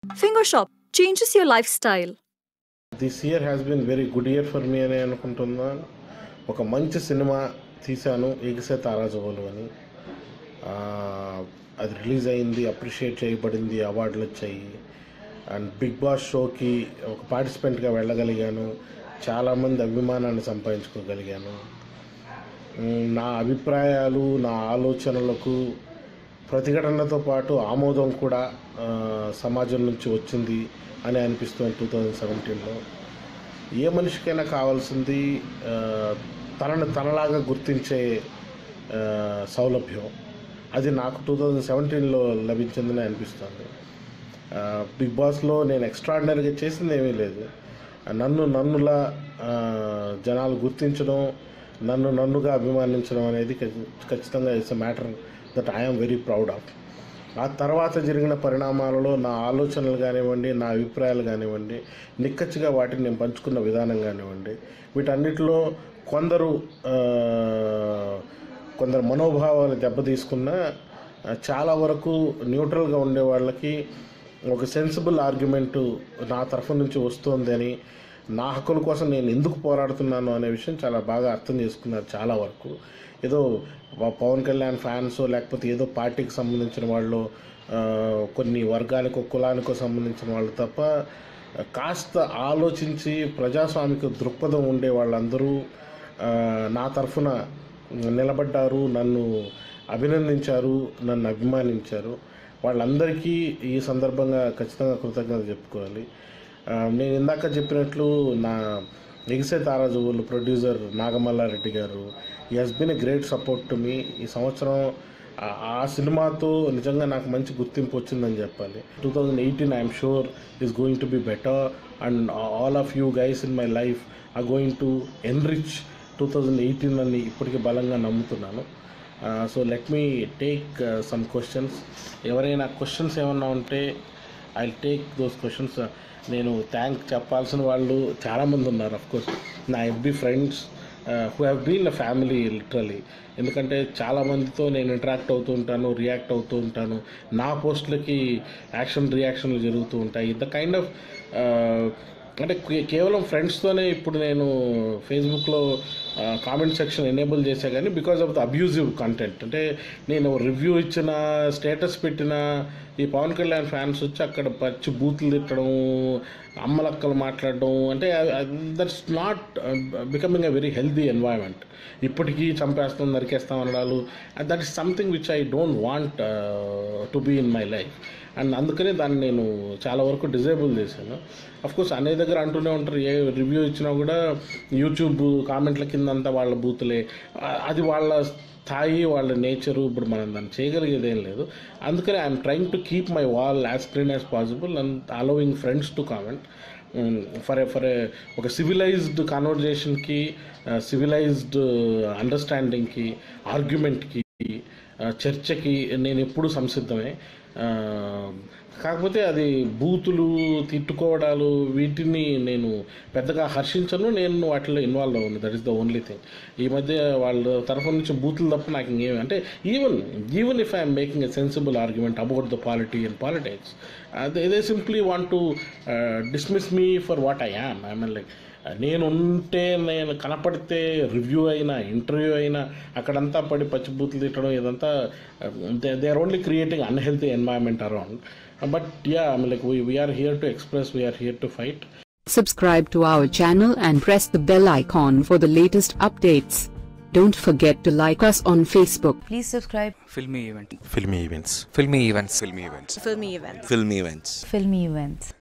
Finger Shop changes your lifestyle. This year has been very good year for me అని అనుకుంటున్నాను ఒక మంచి cinema తీశాను ఎగిసే తారాజువలు అని ఆ, అది రిలీజ్ అయింది అప్రిషియేట్ చేయబడింది అవార్డులు వచ్చాయి అండ్ బిగ్ బాస్ షోకి ఒక పార్టిసిపెంట్గా వెళ్ళగలిగాను చాలామంది అభిమానాన్ని సంపాదించుకోగలిగాను మ్, నా అభిప్రాయాలు నా ఆలోచనలకు ప్రతిఘటనతో పాటు ఆమోదం కూడా ఆ, సమాజం నుంచి వచ్చింది అని అనిపిస్తుంది టూ థౌజండ్ సెవెంటీన్లో ఏ మనిషికైనా కావాల్సింది ఆ, తనను తనలాగా గుర్తించే ఆ, సౌలభ్యం అది నాకు టూ థౌజండ్ సెవెంటీన్లో లభించిందని అనిపిస్తుంది ఆ, బిగ్ బాస్లో నేను ఎక్స్ట్రాడినరీగా చేసింది ఏమీ లేదు నన్ను నన్నులా ఆ, జనాలు గుర్తించడం నన్ను నన్నుగా అభిమానించడం అనేది ఖచ్చి- ఖచ్చితంగా it's a matter that I'm very proud of ఆ తర్వాత జరిగిన పరిణామాలలో నా ఆలోచనలు కానివ్వండి నా అభిప్రాయాలు కానివ్వండి నిక్కచ్చిగా వాటిని నేను పంచుకున్న విధానం కానివ్వండి వీటన్నిటిలో కొందరు ఆ, కొందరు మనోభావాలు దెబ్బతీసుకున్న ఆ, చాలా వరకు న్యూట్రల్గా ఉండే వాళ్ళకి ఒక సెన్సిబుల్ ఆర్గ్యుమెంటు నా తరఫు నుంచి వస్తోందని నా హక్కుల కోసం నేను ఎందుకు పోరాడుతున్నాను అనే విషయం చాలా బాగా అర్థం చేసుకున్నారు చాలా వరకు ఏదో ప- పవన్ కళ్యాణ్ ఫ్యాన్స్ లేకపోతే ఏదో పార్టీకి సంబంధించిన వాళ్ళు ఆ, కొన్ని వర్గానికో కులానికో సంబంధించిన వాళ్ళు తప్ప కాస్త ఆలోచించి ప్రజాస్వామిక దృక్పథం ఉండే వాళ్ళందరూ ఆ, నా తరఫున నిలబడ్డారు నన్ను అభినందించారు నన్ను అభిమానించారు వాళ్ళందరికీ ఈ సందర్భంగా ఖచ్చితంగా కృతజ్ఞత చెప్పుకోవాలి ఆ, నేను ఇందాక చెప్పినట్లు నా ఎగిసే తారాజువులు ప్రొడ్యూసర్ నాగమల్లారెడ్డి గారు ఈ he's been a great support to me ఈ సంవత్సరం ఆ- ఆ సినిమాతో నిజంగా నాకు మంచి గుర్తింపు వచ్చిందని చెప్పాలి two thousand eighteen I'm sure is going to be better and all of you guys in my life are going to enrich two thousand eighteen అని ఇప్పటికీ బలంగా నమ్ముతున్నాను so let me take some questions ఎవరైనా questions ఏమన్నా ఉంటే I take those questions నేను thank చెప్పాల్సిన వాళ్ళు చాలామంది ఉన్నారు అఫ్ కోర్స్ నా FB friends who have been a family literally ఎందుకంటే చాలామందితో నేను ఇంటరాక్ట్ అవుతూ ఉంటాను రియాక్ట్ అవుతూ ఉంటాను నా పోస్టులకి యాక్షన్ రియాక్షన్లు జరుగుతూ ఉంటాయి ద కైండ్ ఆఫ్ అంటే కే- కేవలం ఫ్రెండ్స్తోనే ఇప్పుడు నేను ఫేస్బుక్లో కామెంట్ సెక్షన్ ఎనేబుల్ చేశా కానీ because of the abusive content అంటే నేను రివ్యూ ఇచ్చిన స్టేటస్ పెట్టిన ఈ పవన్ కళ్యాణ్ ఫ్యాన్స్ వచ్చి అక్కడ పచ్చి బూతులు తిట్టడం అమ్మలక్కలు మాట్లాడడం అంటే that's not becoming a very healthy environment ఇప్పటికీ చంపేస్తాం నరికేస్తాం అనడాలు that is something which I don't want to be in my life and అందుకనే దాన్ని నేను చాలా వరకు డిజేబుల్ చేశాను అఫ్ కోర్స్ అనే దగ్గర అంటూనే ఉంటారు ఏ రివ్యూ ఇచ్చినా కూడా యూట్యూబ్ కామెంట్ల కింద అంతా వాళ్ళ బూతులే ఆ- అది వాళ్ళ స్థాయి వాళ్ళ నేచరు ఇప్పుడు మనం దాన్ని చేయగలిగేది ఏం లేదు అందుకని I'm trying to keep my wall as clean as possible and allowing friends to comment for for ఒక సివిలైజ్డ్ కాన్వర్జేషన్కి సివిలైజ్డ్ అండర్స్టాండింగ్కి ఆర్గ్యుమెంట్కి చర్చకి నేను ఎప్పుడూ సంసిద్ధమే ఆ, కాకపోతే అది బూతులు తిట్టుకోవడాలు వీటిని నేను పెద్దగా హర్షించను నేను వాటిలో ఇన్వాల్వ్ అవ్వను that is the only thing ఈ మధ్య వాళ్ళ తరఫు నుంచి బూతులు తప్ప నాకు ఇంకేమి అంటే even even if I'm making a sensible argument about the polity and politics they they simply want to dismiss me for what I am I mean like నేను ఉంటే నేను కనపడితే రివ్యూ అయినా ఇంటర్వ్యూ అయినా అక్కడంతా పడి పచ్చిబూతులు తిట్టడం ఇదంతా they are only creating unhealthy environment around but yeah like we're here to express we're here to fight Subscribe to our channel and press the bell icon for the latest updates. Don't forget to like us on Facebook. Please subscribe filmy event filmy events filmy events filmy events Filmy events. filmy events Filmy Events.